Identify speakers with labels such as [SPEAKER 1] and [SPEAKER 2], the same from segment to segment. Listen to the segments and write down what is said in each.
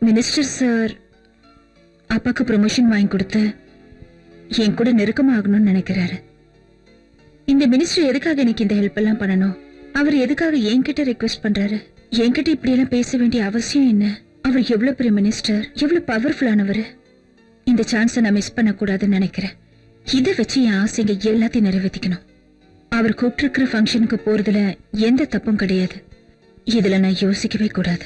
[SPEAKER 1] Minister sir அப்பாக்கு promotion வாங்கி கொடுத்து என் கூட நெருக்கமாகணும்னு நினைக்கிறாரு இந்த மினிஸ்டர் எதுக்காக எனக்கு இந்த ஹெல்ப் எல்லாம் பண்ணணும் அவர் எதுக்காக என்கிட்ட ரெக்வெஸ்ட் பண்றாரு என்கிட்ட இப்படி எல்லாம் பேச வேண்டிய அவசியம் என்ன அவர் எவ்வளவு பெரிய மினிஸ்டர் எவ்வளவு பவர்ஃபுல்லானவர் இந்த சான்ஸை நான் மிஸ் பண்ணக்கூடாதுன்னு நினைக்கிறேன் இதை வச்சு என் ஆசைங்க எல்லாத்தையும் நிறைவேற்றிக்கணும் அவர் கூப்பிட்டிருக்கிற ஃபங்க்ஷனுக்கு போறதுல எந்த தப்பும் கிடையாது இதுல நான் யோசிக்கவே கூடாது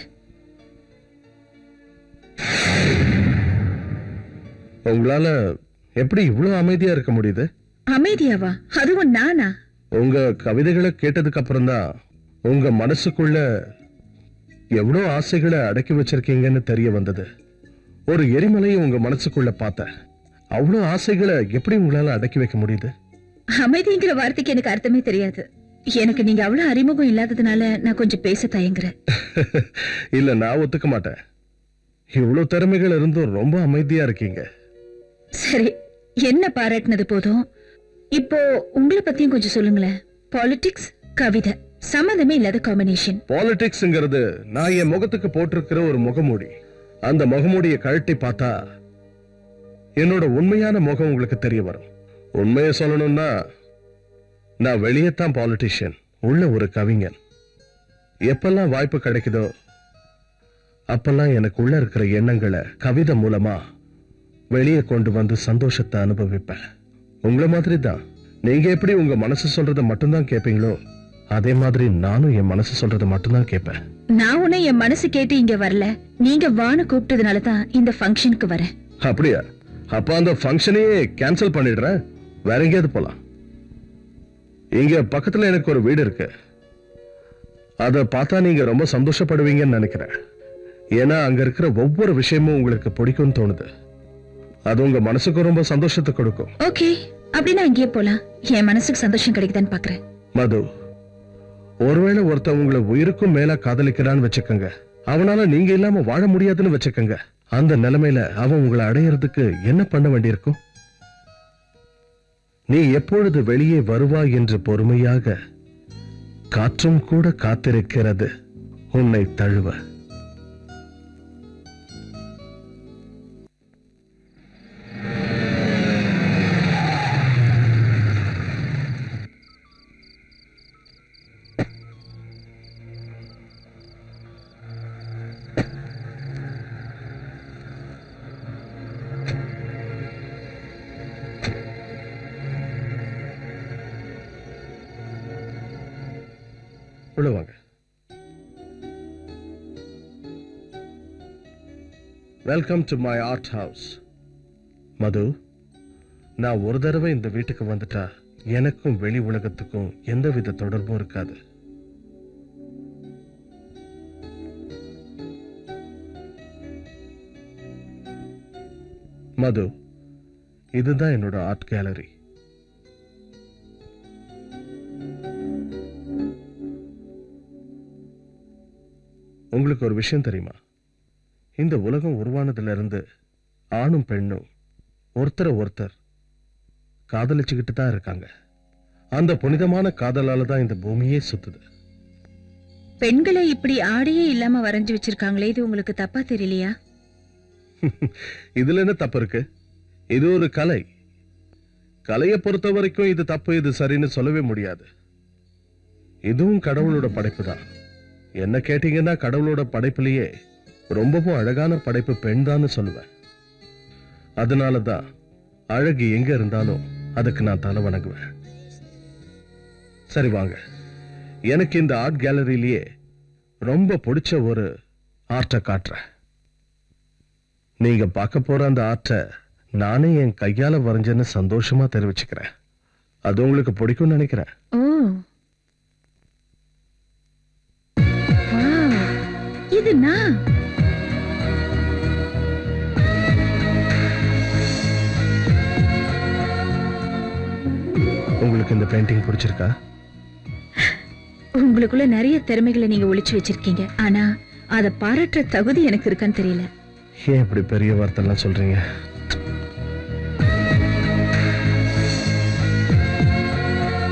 [SPEAKER 2] உங்களால எப்படி இவ்வளவு அமைதியா இருக்க முடியுது
[SPEAKER 1] அமைதியாவா அதுவும் நானா
[SPEAKER 2] உங்க கவிதைகளை கேட்டதுக்கு அப்புறம் தான் உங்க மனசுக்குள்ள எவ்வளவு ஆசைகளை அடக்கி வச்சிருக்கீங்கன்னு தெரிய வந்தது ஒரு எரிமலையை உங்க மனசுக்குள்ள பார்த்தேன் அவ்வளவு ஆசைகளை எப்படி உங்களால அடக்கி வைக்க முடியுது
[SPEAKER 1] அமைதிங்கிற வார்த்தைக்கு எனக்கு அர்த்தமே தெரியாது எனக்கு நீங்க அவ்வளவு அறிமுகம் இல்லாததுனால நான் கொஞ்சம் பேச தயங்குறேன்
[SPEAKER 2] இல்ல நான் ஒத்துக்க மாட்டேன் இவ்வளவு திறமைகள் இருந்தும் ரொம்ப அமைதியா இருக்கீங்க
[SPEAKER 1] சரி என்ன பாராட்டினது போதும் இப்போ உங்களை பத்தியும் கொஞ்சம் சொல்லுங்களேன் பாலிடிக்ஸ் கவிதை சம்மந்தமே இல்லாத காம்பினேஷன்
[SPEAKER 2] பாலிடிக்ஸ்ங்கிறது நான் என் முகத்துக்கு போட்டிருக்கிற ஒரு முகமூடி அந்த முகமூடியை கழட்டி பார்த்தா என்னோட உண்மையான முகம் உங்களுக்கு தெரிய வரும் உண்மையை சொல்லணும்னா நான் வெளியே தான் பாலிட்டிஷியன் உள்ள ஒரு கவிஞன் எப்பெல்லாம் வாய்ப்பு கிடைக்குதோ அப்பெல்லாம் எனக்கு உள்ள இருக்கிற எண்ணங்களை கவிதை மூலமா வெளியே கொண்டு வந்து சந்தோஷத்தை அனுபவிப்பேன் உங்களை மாதிரி தான் நீங்க எப்படி உங்க மனசு சொல்றதை மட்டும்தான் கேட்பீங்களோ அதே மாதிரி நானும் என் மனசு சொல்றதை மட்டும்தான் கேட்பேன்
[SPEAKER 1] நான் உன்னை என் மனசு கேட்டு இங்க வரல நீங்க வான்னு கூப்பிட்டதுனால தான் இந்த ஃபங்க்ஷனுக்கு வரேன்
[SPEAKER 2] அப்படியா அப்ப அந்த ஃபங்க்ஷனையே கேன்சல் பண்ணிடுறேன் வேற எங்கேயாவது போலாம் இங்க பக்கத்துல எனக்கு ஒரு வீடு இருக்கு அத பார்த்தா நீங்க ரொம்ப சந்தோஷப்படுவீங்கன்னு நினைக்கிறேன் ஏன்னா அங்க இருக்கிற ஒவ்வொரு விஷயமும் உங்களுக்கு பிடிக்கும்னு தோணுது அது உங்க மனசுக்கு ரொம்ப சந்தோஷத்தை கொடுக்கும்
[SPEAKER 1] ஓகே அப்படின்னா இங்கேயே போலாம் என் மனசுக்கு சந்தோஷம் கிடைக்குதான்னு பாக்குறேன்
[SPEAKER 2] மது ஒருவேளை ஒருத்தன் உங்களை உயிருக்கும் மேல காதலிக்கிறான்னு வச்சுக்கோங்க அவனால நீங்க இல்லாம வாழ முடியாதுன்னு வச்சுக்கோங்க அந்த நிலைமையில அவன் உங்களை அடையறதுக்கு என்ன பண்ண வேண்டியிருக்கும் நீ எப்பொழுது வெளியே வருவாய் என்று பொறுமையாக காற்றும் கூட காத்திருக்கிறது உன்னை தழுவ உள்ள வாங்க welcome to my art house Madhu நான் ஒரு தடவை இந்த வீட்டுக்கு வந்துட்டா எனக்கும் வெளி உலகத்துக்கும் எந்தவித தொடர்பும் இருக்காது மது இதுதான் என்னோட ஆர்ட் கேலரி உங்களுக்கு ஒரு விஷயம் தெரியுமா இந்த உலகம் உருவானதுல இருந்து ஆணும் பெண்ணும் ஒருத்தரை ஒருத்தர் காதலிச்சுக்கிட்டு தான் இருக்காங்க அந்த புனிதமான காதலால தான் இந்த பூமியே சுத்துது
[SPEAKER 1] பெண்களை இப்படி ஆடையே இல்லாம வரைஞ்சு வச்சிருக்காங்களே இது உங்களுக்கு தப்பா தெரியலையா
[SPEAKER 2] இதுல என்ன தப்பு இருக்கு இது ஒரு கலை கலையை பொறுத்த வரைக்கும் இது தப்பு இது சரின்னு சொல்லவே முடியாது இதுவும் கடவுளோட படைப்பு தான் என்ன கேட்டீங்கன்னா கடவுளோட படைப்புலயே ரொம்பவும் அழகான படைப்பு பெண் தான் சொல்லுவேன் அதனால தான் அழகு எங்க இருந்தாலும் அதுக்கு நான் தலை வணங்குவேன் சரி வாங்க எனக்கு இந்த ஆர்ட் கேலரியிலேயே ரொம்ப பிடிச்ச ஒரு ஆர்ட்டை காட்டுறேன் நீங்க பார்க்க போற அந்த ஆர்ட்டை நானே என் கையால வரைஞ்சேன்னு சந்தோஷமா தெரிவிச்சுக்கிறேன் அது உங்களுக்கு பிடிக்கும்னு நினைக்கிறேன்
[SPEAKER 1] ஓ வாவ். இது நான்
[SPEAKER 2] உங்களுக்கு இந்த பெயிண்டிங் பிடிச்சிருக்கா
[SPEAKER 1] உங்களுக்குள்ள நிறைய திறமைகளை நீங்க ஒளிச்சு வச்சிருக்கீங்க ஆனா அத பாராட்டுற தகுதி எனக்கு இருக்கான்னு தெரியல
[SPEAKER 2] ஏன் இப்படி பெரிய வார்த்தைலாம் சொல்றீங்க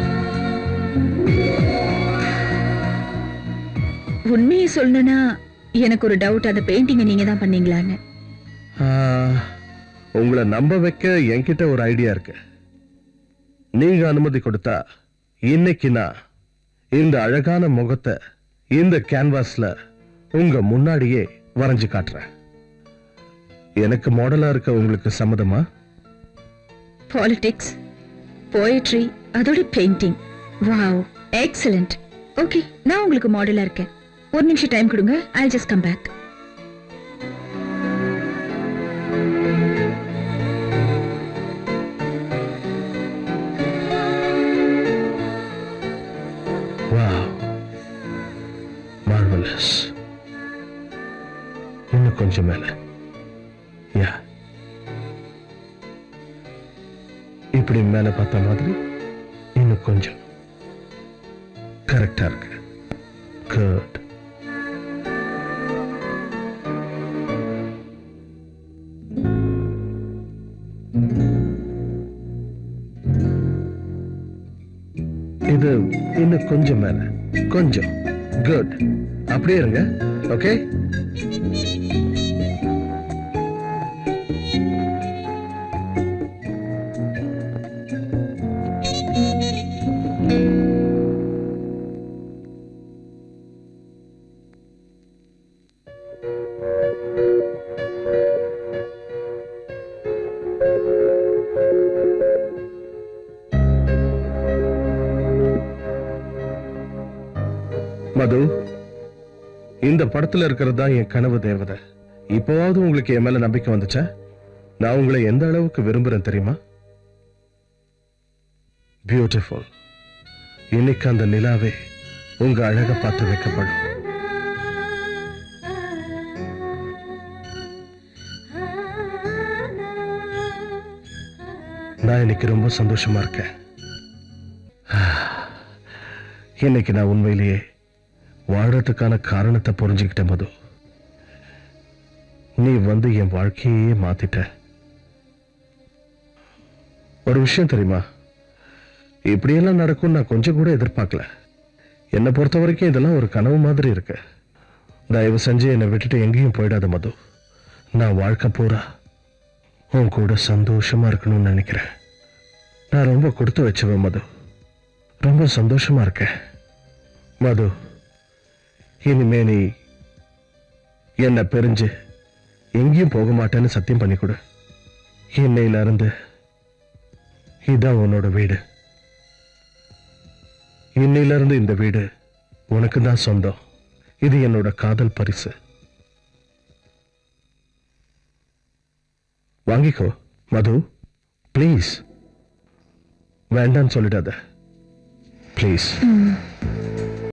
[SPEAKER 1] உண்மையை சொல்லணும்னா எனக்கு ஒரு டவுட் அந்த பெயிண்டிங்கை நீங்க தான் பண்ணீங்களான்னு
[SPEAKER 2] ஆ, உங்களை நம்ப வைக்க என்கிட்ட ஒரு ஐடியா இருக்கு நீங்க அனுமதி கொடுத்தா இன்னைக்கு நான் இந்த அழகான முகத்தை இந்த கேன்வாஸ்ல உங்க முன்னாடியே வரைஞ்சு காட்டுறேன் எனக்கு மாடலா இருக்க உங்களுக்கு சம்மதமா
[SPEAKER 1] பாலிடிக்ஸ் போயட்ரி அதோட பெயிண்டிங் வாவ் எக்ஸலண்ட் ஓகே நான் உங்களுக்கு மாடலா இருக்கேன் ஒரு நிமிஷம் டைம் கொடுங்க I just come back
[SPEAKER 2] wow marvellous இன்னும் கொஞ்சம் மேல யா இப்படி மேல பார்த்த மாதிரி இன்னும் கொஞ்சம் கரெக்டா இருக்கு குட் இது இன்னும் கொஞ்சம் மேல கொஞ்சம் குட் அப்படியே இருங்க ஓகே மது இந்த படத்துல இருக்கிறது தான் என் கனவு தேவதை இப்போவாவது உங்களுக்கு என் மேல நம்பிக்கை வந்துச்சா நான் உங்களை எந்த அளவுக்கு விரும்புறேன் தெரியுமா பியூட்டிஃபுல் இன்னைக்கு அந்த நிலாவே உங்க அழக பார்த்து வைக்கப்படும் நான் இன்னைக்கு ரொம்ப சந்தோஷமா இருக்கேன் இன்னைக்கு நான் உண்மையிலேயே வாழறதுக்கான காரணத்தை புரிஞ்சுக்கிட்டேன் மது நீ வந்து என் வாழ்க்கையே மாத்திட்ட ஒரு விஷயம் தெரியுமா இப்படியெல்லாம் நடக்கும் நான் கொஞ்சம் கூட எதிர்பார்க்கல என்னை பொறுத்த வரைக்கும் இதெல்லாம் ஒரு கனவு மாதிரி இருக்கு தயவு செஞ்சு என்னை விட்டுட்டு எங்கேயும் போயிடாத மது நான் வாழ்க்கை பூரா உன் கூட சந்தோஷமா இருக்கணும்னு நினைக்கிறேன் நான் ரொம்ப கொடுத்து வச்சவன் மது ரொம்ப சந்தோஷமா இருக்கேன் மது இனிமே நீ என்னை பிரிஞ்சு எங்கேயும் போக மாட்டேன்னு சத்தியம் பண்ணி கொடு இன்னையில இருந்து இதான் உன்னோட வீடு இன்னையில இருந்து இந்த வீடு உனக்கு தான் சொந்தம் இது என்னோட காதல் பரிசு வாங்கிக்கோ மது ப்ளீஸ் வேண்டான்னு சொல்லிடாத ப்ளீஸ்
[SPEAKER 1] ம்